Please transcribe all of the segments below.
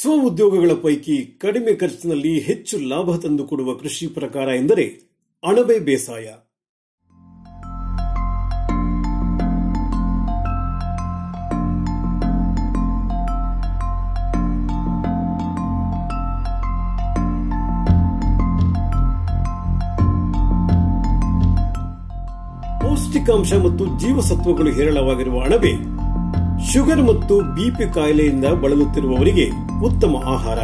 ಸ್ವಉದ್ಯೋಗಗಳ ಪೈಕಿ ಕಡಿಮೆ ಖರ್ಚಿನಲ್ಲಿ ಹೆಚ್ಚು ಲಾಭ ತಂದುಕೊಡುವ ಕೃಷಿ ಪ್ರಕಾರ ಎಂದರೆ ಅಣಬೆ ಬೇಸಾಯ ಪೌಷ್ಟಿಕಾಂಶ ಮತ್ತು ಜೀವಸತ್ವಗಳು ಹೇರಳವಾಗಿರುವ ಅಣಬೆ ಶುಗರ್ ಮತ್ತು ಬಿಪಿ ಕಾಯಿಲೆಯಿಂದ ಬಳಲುತ್ತಿರುವವರಿಗೆ ಉತ್ತಮ ಆಹಾರ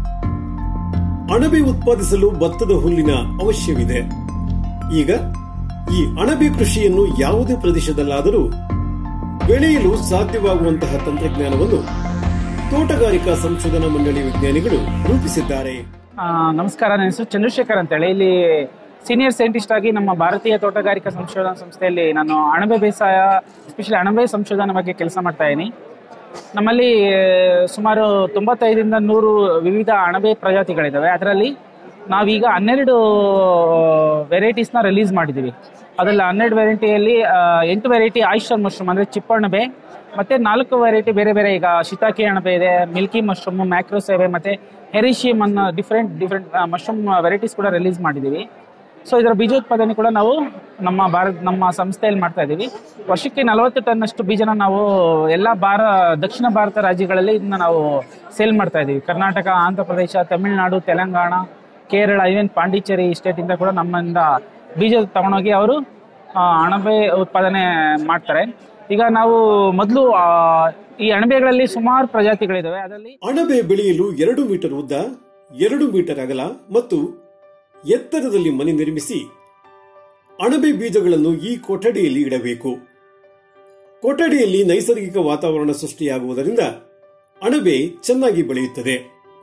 ಅಣಬೆ ಉತ್ಪಾದಿಸಲು ಭತ್ತದ ಹುಲ್ಲಿನ ಅವಶ್ಯವಿದೆ ಈಗ ಈ ಅಣಬೆ ಕೃಷಿಯನ್ನು ಯಾವುದೇ ಪ್ರದೇಶದಲ್ಲಾದರೂ ಬೆಳೆಯಲು ಸಾಧ್ಯವಾಗುವಂತಹ ತಂತ್ರಜ್ಞಾನವನ್ನು ತೋಟಗಾರಿಕಾ ಸಂಶೋಧನಾ ಮಂಡಳಿ ವಿಜ್ಞಾನಿಗಳು ರೂಪಿಸಿದ್ದಾರೆ ಆ, ನಮಸ್ಕಾರ ನನ್ನ ಹೆಸರು ಚಂದ್ರಶೇಖರ್ ಅಂತೇಳಿ ಇಲ್ಲಿ ಸೀನಿಯರ್ ಸೈಂಟಿಸ್ಟ್ ಆಗಿ ನಮ್ಮ ಭಾರತೀಯ ತೋಟಗಾರಿಕಾ ಸಂಶೋಧನಾ ಸಂಸ್ಥೆಯಲ್ಲಿ ನಾನು ಅಣಬೆ ಬೇಸಾಯ ಎಸ್ಪೆಷಲಿ ಅಣಬೆ ಸಂಶೋಧನೆ ಬಗ್ಗೆ ಕೆಲಸ ಮಾಡ್ತಾ ಇದ್ದೀನಿ ನಮ್ಮಲ್ಲಿ ಸುಮಾರು ತೊಂಬತ್ತೈದರಿಂದ ನೂರು ವಿವಿಧ ಅಣಬೆ ಪ್ರಜಾತಿಗಳಿದ್ದಾವೆ ಅದರಲ್ಲಿ ನಾವೀಗ ಹನ್ನೆರಡು ವೆರೈಟೀಸ್ನ ರಿಲೀಸ್ ಮಾಡಿದ್ದೀವಿ ಅದರಲ್ಲಿ ಹನ್ನೆರಡು ವೆರೈಟಿಯಲ್ಲಿ ಎಂಟು ವೆರೈಟಿ ಆಯಿಸ್ಟರ್ ಮಶ್ರೂಮ್ ಅಂದರೆ ಚಿಪ್ಪಣಬೆ ಮತ್ತೆ ನಾಲ್ಕು ವೆರೈಟಿ ಬೇರೆ ಬೇರೆ ಈಗ ಶಿತಾಕಿ ಅಣಬೆ ಇದೆ ಮಿಲ್ಕಿ ಮಶ್ರೂಮ್ ಮ್ಯಾಕ್ರೋಸೇವೆ ಮತ್ತೆ ಹೆರಿಷಿಯಮ್ ಅನ್ನೋ ಡಿಫ್ರೆಂಟ್ ಡಿಫ್ರೆಂಟ್ ಮಶ್ರೂಮ್ ವೆರೈಟೀಸ್ ಕೂಡ ರಿಲೀಸ್ ಮಾಡಿದ್ದೀವಿ ಸೊ ಇದರ ಬೀಜೋತ್ಪಾದನೆ ಕೂಡ ನಾವು ನಮ್ಮ ಭಾರತ ನಮ್ಮ ಸಂಸ್ಥೆಯಲ್ಲಿ ಮಾಡ್ತಾ ಇದ್ದೀವಿ ವರ್ಷಕ್ಕೆ ನಲವತ್ತು ಟನ್ನಷ್ಟು ಬೀಜನ ನಾವು ಎಲ್ಲ ಭಾರ ದಕ್ಷಿಣ ಭಾರತ ರಾಜ್ಯಗಳಲ್ಲಿ ಇದನ್ನ ನಾವು ಸೇಲ್ ಮಾಡ್ತಾ ಇದ್ದೀವಿ ಕರ್ನಾಟಕ ಆಂಧ್ರ ಪ್ರದೇಶ ತಮಿಳುನಾಡು ತೆಲಂಗಾಣ ಕೇರಳ ಈವನ್ ಪಾಂಡಿಚೇರಿ ಸ್ಟೇಟಿಂದ ಕೂಡ ನಮ್ಮಿಂದ ಬೀಜ ತಗೊಂಡೋಗಿ ಅವರು ಆ, ಅಣಬೆ ಉತ್ಪಾದನೆ ಮಾಡ್ತಾರೆ ಈಗ ನಾವು ಮೊದಲು ಈ ಅಣಬೆಗಳಲ್ಲಿ ಸುಮಾರು ಪ್ರಜಾತಿಗಳಿದಾವೆ ಅದರಲ್ಲಿ ಅಣಬೆ ಬೆಳೆಯಲು ಎರಡು ಮೀಟರ್ ಉದ್ದ ಎರಡು ಮೀಟರ್ ಅಗಲ ಮತ್ತು ಎತ್ತರದಲ್ಲಿ ಮನೆ ನಿರ್ಮಿಸಿ ಅಣಬೆ ಬೀಜಗಳನ್ನು ಈ ಕೊಠಡಿಯಲ್ಲಿ ಇಡಬೇಕು ಕೊಠಡಿಯಲ್ಲಿ ನೈಸರ್ಗಿಕ ವಾತಾವರಣ ಸೃಷ್ಟಿಯಾಗುವುದರಿಂದ ಅಣಬೆ ಚೆನ್ನಾಗಿ ಬೆಳೆಯುತ್ತದೆ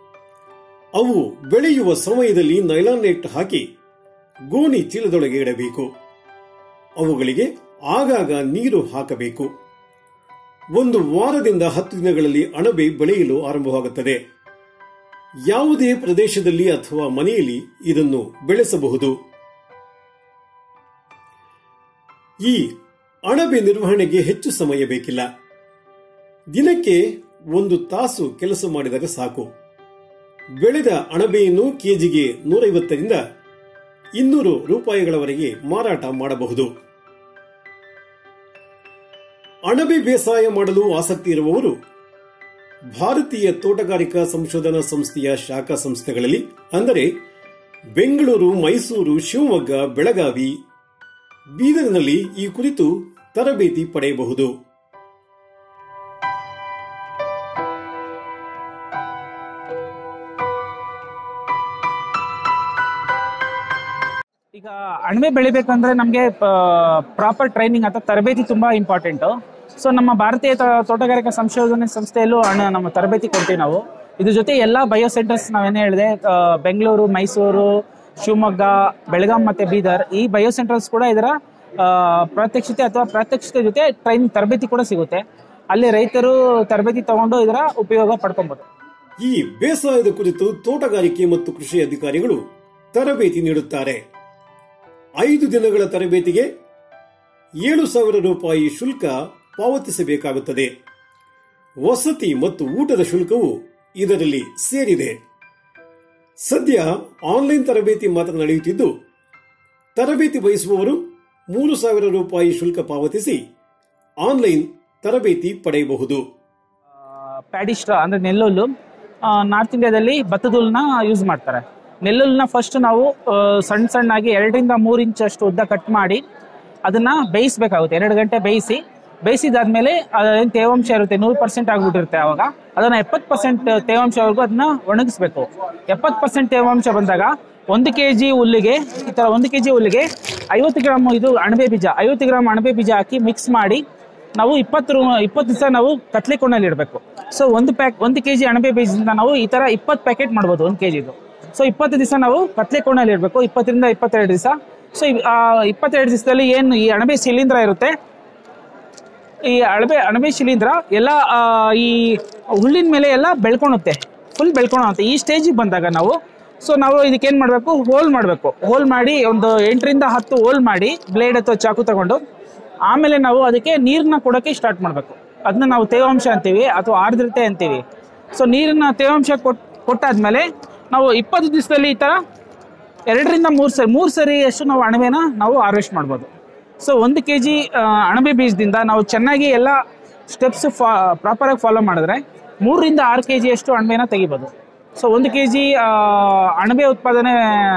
ಅವು ಬೆಳೆಯುವ ಸಮಯದಲ್ಲಿ ನೈಲಾನ್ ನೆಟ್ ಹಾಕಿ ಗೋಣಿ ಚೀಲದೊಳಗೆ ಇಡಬೇಕು ಅವುಗಳಿಗೆ ಆಗಾಗ ನೀರು ಹಾಕಬೇಕು ಒಂದು ವಾರದಿಂದ ಹತ್ತು ದಿನಗಳಲ್ಲಿ ಅಣಬೆ ಬೆಳೆಯಲು ಆರಂಭವಾಗುತ್ತದೆ ಯಾವುದೇ ಪ್ರದೇಶದಲ್ಲಿ ಅಥವಾ ಮನೆಯಲ್ಲಿ ಇದನ್ನು ಬೆಳೆಸಬಹುದು ಈ ಅಣಬೆ ನಿರ್ವಹಣೆಗೆ ಹೆಚ್ಚು ಸಮಯ ಬೇಕಿಲ್ಲ ದಿನಕ್ಕೆ ಒಂದು ತಾಸು ಕೆಲಸ ಮಾಡಿದರೆ ಸಾಕು ಬೆಳೆದ ಅಣಬೆಯನ್ನು ಕೆಜಿಗೆ ನೂರೈವತ್ತರಿಂದ ಇನ್ನೂರು ರೂಪಾಯಿಗಳವರೆಗೆ ಮಾರಾಟ ಮಾಡಬಹುದು ಅಣಬೆ ಬೇಸಾಯ ಮಾಡಲು ಆಸಕ್ತಿ ಇರುವವರು ಭಾರತೀಯ ತೋಟಗಾರಿಕಾ ಸಂಶೋಧನಾ ಸಂಸ್ಥೆಯ ಶಾಖಾ ಸಂಸ್ಥೆಗಳಲ್ಲಿ ಅಂದರೆ ಬೆಂಗಳೂರು ಮೈಸೂರು ಶಿವಮೊಗ್ಗ ಬೆಳಗಾವಿ ಬೀದರ್ನಲ್ಲಿ ಈ ಕುರಿತು ತರಬೇತಿ ಪಡೆಯಬಹುದು ಈಗ ಅಣಬೆ ಬೆಳಿಬೇಕಂದ್ರೆ ನಮಗೆ ಪ್ರಾಪರ್ ಟ್ರೈನಿಂಗ್ ಅಥವಾ ತರಬೇತಿ ತುಂಬಾ ಇಂಪಾರ್ಟೆಂಟ್ ಸೊ ನಮ್ಮ ಭಾರತೀಯ ತೋ- ತೋಟಗಾರಿಕಾ ಸಂಶೋಧನೆ ಸಂಸ್ಥೆಯಲ್ಲೂ ಹಣ ನಮ್ಮ ತರಬೇತಿ ಕೊಡ್ತೀವಿ ನಾವು ಇದ್ರ ಜೊತೆ ಎಲ್ಲ ಬಯೋ ಸೆಂಟರ್ಸ್ ನಾವೇನೇ ಹೇಳಿದೆ ಆ, ಬೆಂಗಳೂರು ಮೈಸೂರು ಶಿವಮೊಗ್ಗ ಬೆಳಗಾಂ ಮತ್ತೆ ಬೀದರ್ ಈ ಬಯೋ ಸೆಂಟರ್ಸ್ ಕೂಡ ಇದರ ಆ, ಪ್ರಾತ್ಯಕ್ಷಿತೆ ಅಥವಾ ಪ್ರಾತ್ಯಕ್ಷಿತೆ ಜೊತೆ ಟ್ರೈನಿಂಗ್ ತರಬೇತಿ ಕೂಡ ಸಿಗುತ್ತೆ ಅಲ್ಲಿ ರೈತರು ತರಬೇತಿ ತಗೊಂಡು ಇದರ ಉಪಯೋಗ ಪಡ್ಕೊಬಹುದು ಈ ಬೇಸಾಯದ ಕುರಿತು ತೋಟಗಾರಿಕೆ ಮತ್ತು ಕೃಷಿ ಅಧಿಕಾರಿಗಳು ತರಬೇತಿ ನೀಡುತ್ತಾರೆ ಐದು ದಿನಗಳ ತರಬೇತಿಗೆ ಏಳು ಸಾವಿರ ರೂಪಾಯಿ ಶುಲ್ಕ ಪಾವತಿಸಬೇಕಾಗುತ್ತದೆ ವಸತಿ ಮತ್ತು ಊಟದ ಶುಲ್ಕವು ಇದರಲ್ಲಿ ಸೇರಿದೆ ಸದ್ಯ ಆನ್ಲೈನ್ ತರಬೇತಿ ಮಾತ್ರ ನಡೆಯುತ್ತಿದ್ದು ತರಬೇತಿ ಬಯಸುವವರು ಮೂರು ಸಾವಿರ ರೂಪಾಯಿ ಶುಲ್ಕ ಪಾವತಿಸಿ ಆನ್ಲೈನ್ ತರಬೇತಿ ಪಡೆಯಬಹುದು ಪ್ಯಾಡಿಸ್ಟ್ರಾ ಅಂದ್ರೆ ನೆಲ್ಲುಲ್ಲು ನಾರ್ತ್ ಇಂಡಿಯಾದಲ್ಲಿ ಭತ್ತದ ಹುಲ್ಲನ್ನ ಯೂಸ್ ಮಾಡ್ತಾರೆ ನೆಲ್ಲುಲ್ನ ಫಸ್ಟ್ ನಾವು ಆ, ಸಣ್ಣ ಸಣ್ಣಾಗಿ ಎರಡರಿಂದ ಮೂರು ಇಂಚ್ ಅಷ್ಟು ಉದ್ದ ಕಟ್ ಮಾಡಿ ಅದನ್ನ ಬೇಯಿಸ್ಬೇಕಾಗುತ್ತೆ ಎರಡು ಗಂಟೆ ಬೇಯಿಸಿ ಬೇಯಿಸಿದಾದ್ಮೇಲೆ ಅದೇನು ತೇವಾಂಶ ಇರುತ್ತೆ ನೂರು ಪರ್ಸೆಂಟ್ ಆಗ್ಬಿಟ್ಟಿರುತ್ತೆ ಅವಾಗ ಅದನ್ನ ಎಪ್ಪತ್ತು ಪರ್ಸೆಂಟ್ ತೇವಾಂಶವರೆಗೂ ಅದನ್ನ ಒಣಗಿಸ್ಬೇಕು ಎಪ್ಪತ್ತು ಪರ್ಸೆಂಟ್ ತೇವಾಂಶ ಬಂದಾಗ ಒಂದು ಕೆ ಜಿ ಹುಲ್ಲಿಗೆ ಈ ಥರ ಒಂದು ಕೆ ಜಿ ಹುಲ್ಲಿಗೆ ಐವತ್ತು ಗ್ರಾಮ್ ಇದು ಅಣಬೆ ಬೀಜ ಐವತ್ತು ಗ್ರಾಮ್ ಅಣಬೆ ಬೀಜ ಹಾಕಿ ಮಿಕ್ಸ್ ಮಾಡಿ ನಾವು ಇಪ್ಪತ್ತು ರೂ ಇಪ್ಪತ್ತು ದಿವಸ ನಾವು ಕತ್ಲೆ ಕೊಂಡಲ್ಲಿ ಇಡಬೇಕು ಸೊ ಒಂದು ಪ್ಯಾಕ್ ಒಂದು ಕೆ ಜಿ ಅಣಬೆ ಬೀಜದಿಂದ ನಾವು ಈ ಥರ ಇಪ್ಪತ್ತು ಪ್ಯಾಕೆಟ್ ಮಾಡ್ಬೋದು ಒಂದು ಕೆ ಜಿದು ಸೊ ಇಪ್ಪತ್ತು ದಿವಸ ನಾವು ಕತ್ಲೆ ಕೊಂಡಲ್ಲಿ ಇಡಬೇಕು ಇಪ್ಪತ್ತರಿಂದ ಇಪ್ಪತ್ತೆರಡು ದಿವಸ ಸೊ ಇಪ್ಪತ್ತೆರಡು ದಿವಸದಲ್ಲಿ ಏನು ಈ ಅಣಬೆ ಶಿಲೀಂಧ್ರ ಇರುತ್ತೆ ಈ ಅಣಬೆ ಅಣಬೆ ಶಿಲೀಂಧ್ರ ಎಲ್ಲ ಆ, ಈ ಹುಲ್ಲಿನ ಮೇಲೆ ಎಲ್ಲ ಬೆಳ್ಕೊಳುತ್ತೆ ಫುಲ್ ಬೆಳ್ಕೊಳುತ್ತೆ ಈ ಸ್ಟೇಜಿಗೆ ಬಂದಾಗ ನಾವು ಸೊ ನಾವು ಇದಕ್ಕೇನು ಮಾಡಬೇಕು ಹೋಲ್ ಮಾಡಬೇಕು ಹೋಲ್ ಮಾಡಿ ಒಂದು ಎಂಟರಿಂದ ಹತ್ತು ಹೋಲ್ ಮಾಡಿ ಬ್ಲೇಡ್ ಅಥವಾ ಚಾಕು ತಗೊಂಡು ಆಮೇಲೆ ನಾವು ಅದಕ್ಕೆ ನೀರನ್ನ ಕೊಡೋಕ್ಕೆ ಸ್ಟಾರ್ಟ್ ಮಾಡಬೇಕು ಅದನ್ನ ನಾವು ತೇವಾಂಶ ಅಂತೀವಿ ಅಥವಾ ಆರ್ದ್ರತೆ ಅಂತೀವಿ ಸೊ ನೀರನ್ನ ತೇವಾಂಶ ಕೊಟ್ ಕೊಟ್ಟಾದ್ಮೇಲೆ ನಾವು ಇಪ್ಪತ್ತು ದಿವಸದಲ್ಲಿ ಈ ಥರ ಎರಡರಿಂದ ಮೂರು ಸರಿ ಮೂರು ಸರಿ ಅಷ್ಟು ನಾವು ಅಣಬೆನ ನಾವು ಹಾರ್ವೆಸ್ಟ್ ಮಾಡ್ಬೋದು ಸೊ ಒಂದು ಕೆ ಜಿ ಅಣಬೆ ಬೀಜದಿಂದ ನಾವು ಚೆನ್ನಾಗಿ ಎಲ್ಲ ಸ್ಟೆಪ್ಸ್ ಫಾ ಪ್ರಾಪರಾಗಿ ಫಾಲೋ ಮಾಡಿದ್ರೆ ಮೂರರಿಂದ ಆರು ಕೆ ಜಿಯಷ್ಟು ಅಣಬೆನ ತೆಗಿಬೋದು ಸೊ ಒಂದು ಕೆ ಜಿ ಅಣಬೆ ಉತ್ಪಾದನೆ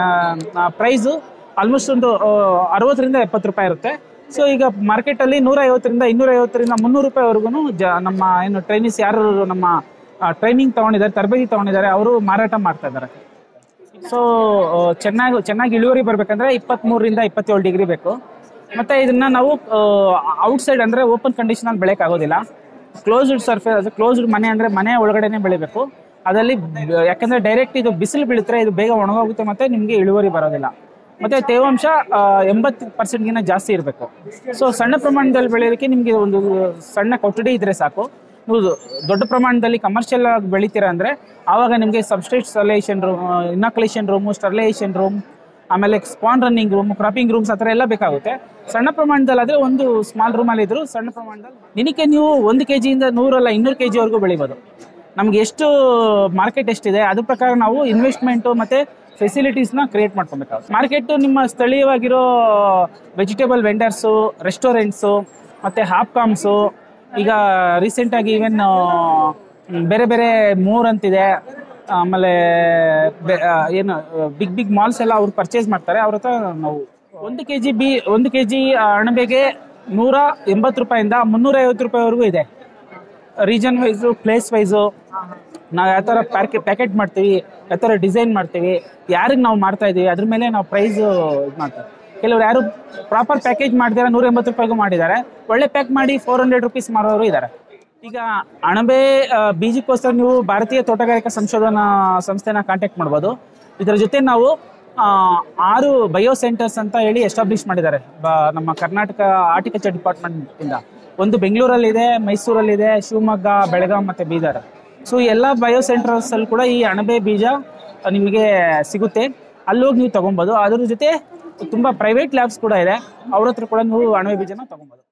ಪ್ರೈಸು ಆಲ್ಮೋಸ್ಟ್ ಒಂದು ಆ, ಅರವತ್ತರಿಂದ ಎಪ್ಪತ್ತು ರೂಪಾಯಿ ಇರುತ್ತೆ ಸೊ ಈಗ ಮಾರ್ಕೆಟಲ್ಲಿ ನೂರ ಐವತ್ತರಿಂದ ಇನ್ನೂರ ಐವತ್ತರಿಂದ ಮುನ್ನೂರು ರೂಪಾಯಿವರೆಗೂ ಜ ನಮ್ಮ ಏನು ಟ್ರೈನಿಸ್ ಯಾರು ನಮ್ಮ ಟ್ರೈನಿಂಗ್ ತೊಗೊಂಡಿದ್ದಾರೆ ತರಬೇತಿ ತೊಗೊಂಡಿದ್ದಾರೆ ಅವರು ಮಾರಾಟ ಮಾಡ್ತಾ ಇದ್ದಾರೆ ಸೊ ಚೆನ್ನಾಗಿ ಚೆನ್ನಾಗಿ ಇಳುವರಿ ಬರಬೇಕಂದ್ರೆ ಇಪ್ಪತ್ತ್ಮೂರರಿಂದ ಇಪ್ಪತ್ತೇಳು ಡಿಗ್ರಿ ಬೇಕು ಮತ್ತೆ ಇದನ್ನ ನಾವು ಔಟ್ಸೈಡ್ ಅಂದ್ರೆ ಓಪನ್ ಕಂಡೀಷನ್ ಅಲ್ಲಿ ಬೆಳೆಯಕ್ ಆಗೋದಿಲ್ಲ ಕ್ಲೋಸ್ಡ್ ಸರ್ಫೇಸ್ ಕ್ಲೋಸ್ಡ್ ಮನೆ ಅಂದ್ರೆ ಮನೆ ಒಳಗಡೆನೆ ಬೆಳಿಬೇಕು ಅದರಲ್ಲಿ ಬ- ಯಾಕಂದ್ರೆ ಡೈರೆಕ್ಟ್ ಇದು ಬಿಸಿಲು ಬೀಳುತ್ತೆ ಇದು ಬೇಗ ಒಣಗೋಗುತ್ತೆ ಮತ್ತೆ ನಿಮಗೆ ಇಳುವರಿ ಬರೋದಿಲ್ಲ ಮತ್ತೆ ತೇವಾಂಶ ಎಂಬತ್ತು ಪರ್ಸೆಂಟ್ಗಿಂತ ಜಾಸ್ತಿ ಇರಬೇಕು ಸೊ ಸಣ್ಣ ಪ್ರಮಾಣದಲ್ಲಿ ಬೆಳೆಯೋದಕ್ಕೆ ನಿಮಗೆ ಒಂದು ಸಣ್ಣ ಕೊಠಡಿ ಇದ್ರೆ ಸಾಕು ನೀವು ದೊಡ್ಡ ಪ್ರಮಾಣದಲ್ಲಿ ಕಮರ್ಷಿಯಲ್ ಆಗಿ ಬೆಳಿತೀರಾ ಅಂದ್ರೆ ಆವಾಗ ನಿಮಗೆ substrate sterilization room inoculation room sterilization room ಆಮೇಲೆ spawn running room cropping rooms ಆ ಥರ ಎಲ್ಲ ಬೇಕಾಗುತ್ತೆ ಸಣ್ಣ ಪ್ರಮಾಣದಲ್ಲಿ ಆದರೆ ಒಂದು ಸ್ಮಾಲ್ ರೂಮಲ್ಲಿ ಇದ್ರು ಸಣ್ಣ ಪ್ರಮಾಣದಲ್ಲಿ ದಿನಕ್ಕೆ ನೀವು ಒಂದು ಕೆ ಜಿಯಿಂದ ನೂರಲ್ಲ ಇನ್ನೂರು ಕೆ ಜಿವರೆಗೂ ಬೆಳಿಬೋದು ನಮ್ಗೆ ಎಷ್ಟು ಮಾರ್ಕೆಟ್ ಎಷ್ಟಿದೆ ಅದ್ರ ಪ್ರಕಾರ ನಾವು ಇನ್ವೆಸ್ಟ್ಮೆಂಟು ಮತ್ತು ಫೆಸಿಲಿಟೀಸ್ನ ಕ್ರಿಯೇಟ್ ಮಾಡ್ಕೊಬೇಕಾಗುತ್ತೆ ಮಾರ್ಕೆಟು ನಿಮ್ಮ ಸ್ಥಳೀಯವಾಗಿರೋ ವೆಜಿಟೇಬಲ್ ವೆಂಡರ್ಸು ರೆಸ್ಟೋರೆಂಟ್ಸು ಮತ್ತು ಹಾಪ್ಕಾಮ್ಸು ಈಗ ರೀಸೆಂಟಾಗಿ ಈವನ್ ಬೇರೆ ಬೇರೆ ಮೂರ್ ಅಂತಿದೆ ಆಮೇಲೆ ಬೆ- ಆ, ಏನು ಬಿಗ್ ಬಿಗ್ ಮಾಲ್ಸ್ ಎಲ್ಲ ಅವ್ರು ಪರ್ಚೇಸ್ ಮಾಡ್ತಾರೆ ಅವ್ರ ಹತ್ರ ನಾವು ಒಂದು ಕೆ ಜಿ ಬಿ ಒಂದು ಕೆ ಜಿ ಅಣಬೆಗೆ ನೂರ ಎಂಬತ್ತು ರೂಪಾಯಿಂದ ಮುನ್ನೂರ ಐವತ್ತು ರೂಪಾಯಿವರೆಗೂ ಇದೆ ರೀಜನ್ ವೈಸು ಪ್ಲೇಸ್ ವೈಸು ನಾವು ಯಾವ ಥರ ಪ್ಯಾಕೆ ಪ್ಯಾಕೆಟ್ ಮಾಡ್ತೀವಿ ಯಾವ ಥರ ಡಿಸೈನ್ ಮಾಡ್ತೀವಿ ಯಾರಿಗೆ ನಾವು ಮಾಡ್ತಾ ಇದೀವಿ ಅದ್ರ ಮೇಲೆ ನಾವು ಪ್ರೈಸು ಇದು ಮಾಡ್ತೀವಿ ಕೆಲವ್ರು ಯಾರು ಪ್ರಾಪರ್ ಪ್ಯಾಕೇಜ್ ಮಾಡಿದಾರೆ ನೂರ ಎಂಬತ್ತು ರೂಪಾಯಿಗೂ ಮಾಡಿದ್ದಾರೆ ಒಳ್ಳೆ ಪ್ಯಾಕ್ ಮಾಡಿ ಫೋರ್ ಹಂಡ್ರೆಡ್ ರುಪೀಸ್ ಮಾರೋರು ಇದ್ದಾರೆ ಈಗ ಅಣಬೆ ಆ, ಬೀಜಕ್ಕೋಸ್ಕರ ನೀವು ಭಾರತೀಯ ತೋಟಗಾರಿಕಾ ಸಂಶೋಧನಾ ಸಂಸ್ಥೆನ ಕಾಂಟ್ಯಾಕ್ಟ್ ಮಾಡ್ಬೋದು ಇದರ ಜೊತೆ ನಾವು ಆ, ಆರು ಬಯೋ ಸೆಂಟರ್ಸ್ ಅಂತ ಹೇಳಿ ಎಸ್ಟಾಬ್ಲಿಷ್ ಮಾಡಿದ್ದಾರೆ ಬ- ನಮ್ಮ ಕರ್ನಾಟಕ ಆರ್ಟಿಕಲ್ಚರ್ ಡಿಪಾರ್ಟ್ಮೆಂಟ್ ಇಂದ ಒಂದು ಬೆಂಗಳೂರಲ್ಲಿದೆ ಮೈಸೂರಲ್ಲಿದೆ ಶಿವಮೊಗ್ಗ ಬೆಳಗಾಂ ಮತ್ತೆ ಬೀದರ್ ಸೊ ಈ ಎಲ್ಲ ಬಯೋ ಸೆಂಟರ್ಸ್ ಅಲ್ಲಿ ಕೂಡ ಈ ಅಣಬೆ ಬೀಜ ನಿಮಗೆ ಸಿಗುತ್ತೆ ಅಲ್ಲಿ ಹೋಗಿ ನೀವು ತಗೊಬೋದು ಅದ್ರ ಜೊತೆ ತುಂಬಾ ಪ್ರೈವೇಟ್ ಲ್ಯಾಬ್ಸ್ ಕೂಡ ಇದೆ ಅವ್ರ ಹತ್ರ ಕೂಡ ನೀವು ಅಣಬೆ ಬೀಜನ ತಗೊಬೋದು